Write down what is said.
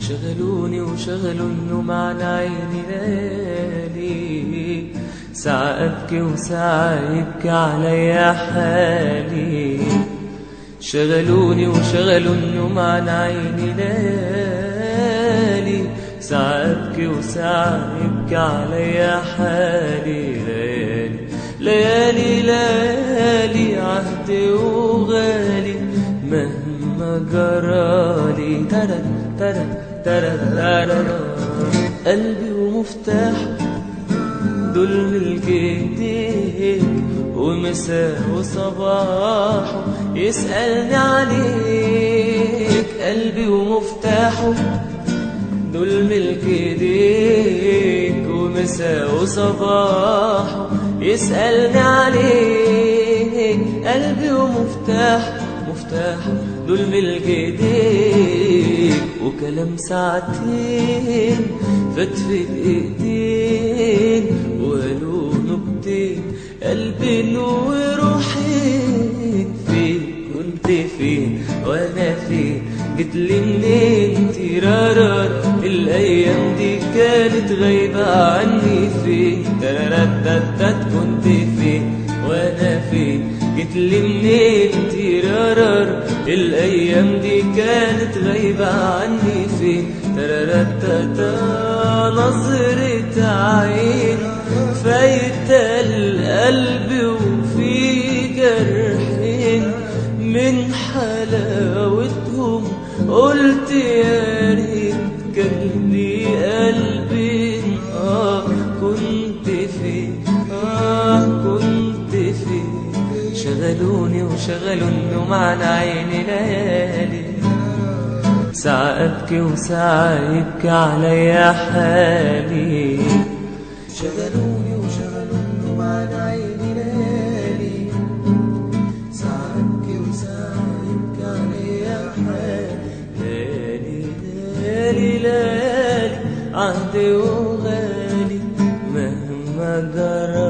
شغلوني وشغلوا النوم عن عيني ليالي ساعة أبكي وساعة يبكي عليا حالي شغلوني وشغلوا النوم عن عيني ليالي ساعة أبكي وساعة يبكي عليا حالي ليالي ليالي ليالي عهدي وغالي مهما جرالي ترد ترد ترد ترد قلبي ومفتاحه دول ملك ايديك ومساء وصباحه يسألني عليك قلبي ومفتاحه دول ملك ايديك ومساء وصباحه يسألني عليك قلبي ومفتاح مفتاحه دول ملك ايديك وكلام ساعتين فات في دقيقتين وقالوا نكتين قلبي وروحي فين كنت فين وانا فين جيت لي منين تيرارار الايام دي كانت غايبه عني فين ترتتت كنت فين وانا فين جيت لي منين تيرارار الايام دي كانت غايبه عني فين ترتتت نظرة عين فايت القلب وفي جرحين من حلاوتهم قلت يا ريت كان لي قلبي اه كنت فين اه كنت فين شغلوني وشغلوا النوم عن عيني ليالي ساعة أبكي وساعة يبكي عليا حالي شغلوني وشغلوا النوم عن عيني ليالي ساعة أبكي وساعة يبكي عليا حالي ليالي ليالي ليالي عهدي وغالي مهما جرى